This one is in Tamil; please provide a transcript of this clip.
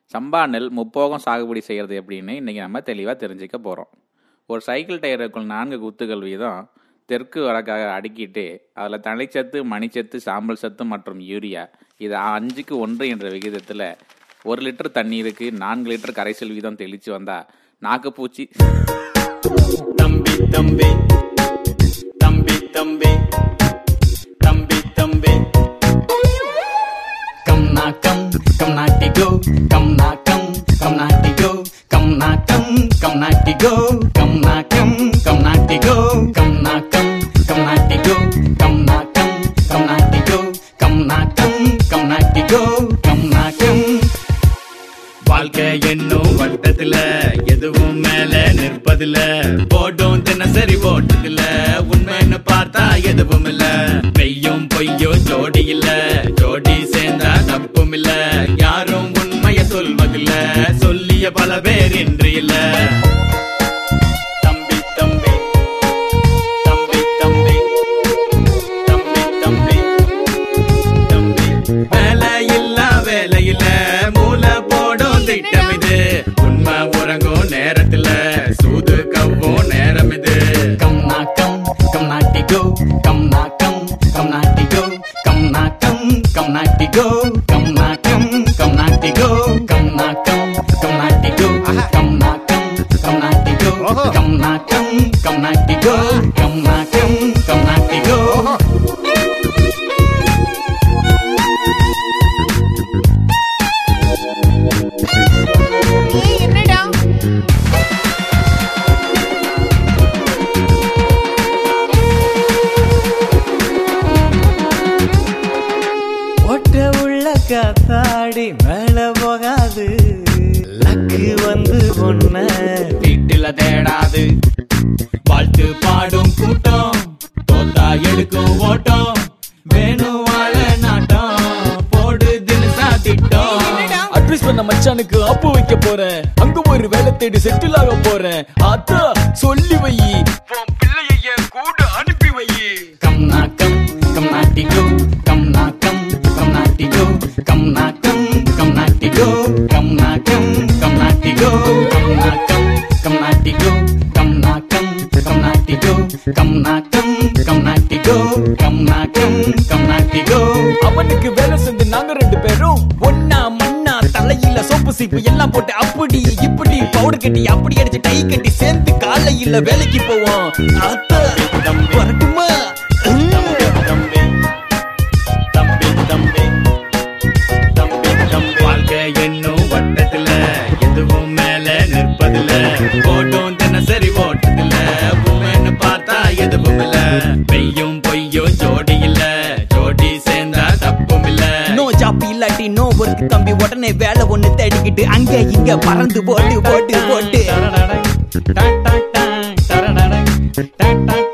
சம்பா நெல் முப்போகம் சாகுபடி செய்கிறது எப்படின்னு இன்றைக்கி நம்ம தெளிவாக தெரிஞ்சுக்க போகிறோம் ஒரு சைக்கிள் டயருக்குள் நான்கு குத்துகள் வீதம் தெற்கு வடக்காக அடுக்கிட்டு அதில் தழைச்சத்து மணிச்சத்து சாம்பல் சத்து மற்றும் யூரியா இது அஞ்சுக்கு ஒன்று என்ற விகிதத்தில் ஒரு லிட்டர் தண்ணீருக்கு நான்கு லிட்டர் கரைசல் வீதம் தெளித்து வந்தால் நாக்குப்பூச்சி தம்பி தம்பி தம்பி தம்பி தம்பி தம்பி கம் நா கம் கம் நாட்டி கோ கம் நா கம் கம் நாட்டி கோ கம் நா கம் கம் நாட்டி கோ கம் நா கம் கம் நாட்டி கோ கம் நா கம் கம் நாட்டி கோ கம் நா கம் கம் நாட்டி கோ கம் நா கம் கம் நாட்டி கோ கம் நா கம் வாழ்க்கை என்னும் வட்டத்துல எதுவும் மேல நிற்பதில்ல போட்டும் தினசரி ஓட்டதில்ல உண்மைன்னு பார்த்தா எதுவும் இல்ல பெய்யும் பொய்யும் ஜோடி இல்ல ஜோடி சேர்ந்தா தப்பும் இல்ல யாரும் உண்மைய சொல்வதில்ல சொல்லிய பல பேர் இன்று இல்ல தம்பி தம்பி தம்பி தம்பி தம்பி தம்பி தம்பி வேலை இல்ல வேலையில மூளை போடும் திட்டம் இது உண்மை உறங்கும் நேரத்துல சூது கவ்வும் நேரம் இது கம் நா கம் கம் நாட்டி கோ கம் நா கம் கம் நாட்டி கோ கம் நா கம் கம் நாட்டி கோ கம் நா கம் கம் நாட்டி கோ கம் நா கம் கம் நாட்டி கோ கம் நா கம் கம் நாட்டி கோ கம் நா கம் கம் நாட்டி கோ கம் நா கம் கம் நாட்டி கோ ஏய் என்னடா ஒட்ட உள்ள காத்தாடி மேல போகாது லக்கு வந்து பொண்ண வீட்டுல தேடாது வாழ்த்து பாடும் கூட்டம் தோத்தா எடுக்கும் ஓட்டம் வேணும் வாழ நாட்டம் போடு தினசா திட்டம் அட்வைஸ் பண்ண மச்சானுக்கு அப்பு வைக்க போறேன் அங்க ஒரு வேலை தேடி செட்டில் ஆக போறேன் அத்தா சொல்லி வை உன் பிள்ளைய என் கூட அனுப்பி வை கம் நா கம் கம் நாட்டி கோ கம் நா கம் கம் நாட்டி கோ கம் நா கம் கம் நாட்டி கோ கம் நா கம் கம் நாட்டி கோ கம் நா கம் கம் நாட்டி கோ கம் நா கம் கம் நாட்டி கோ கம் நா கம் கம் நாட்டி கோ கம் நா கம் கம் நாட்டி கோ அவனுக்கு வேலை செஞ்சு நாங்க ரெண்டு பேரும் ஒன்னா மண்ணா தலையில சோப்பு சீப்பு எல்லாம் போட்டு அப்படி இப்படி பவுடர் கட்டி அப்படி அடிச்சு டை கட்டி சேர்ந்து காலையில வேலைக்கு போவோம் அத்தா வரட்டுமா தம்பி தம்பி தம்பி தம்பி தம்பி தம்பி வாழ்க்கை என்னும் வட்டத்துல எதுவும் மேல நிற்பதில்ல ஓட்டும் தினசரி ஓட்டதில்ல உண்மைன்னு பார்த்தா எதுவும் இல்ல பெய்யும் பொய்யும் ஜோடி இல்ல ஜோடி சேர்ந்தா தப்பும் இல்ல நோ ஜாப் இல்லாட்டி நோ ஒர்க் தம்பி உடனே வேலை ஒண்ணு தேடிக்கிட்டு அங்க இங்க பறந்து போட்டு போட்டு போட்டு டா, டா, டா, டா, டா, டா, டா, டா, டா,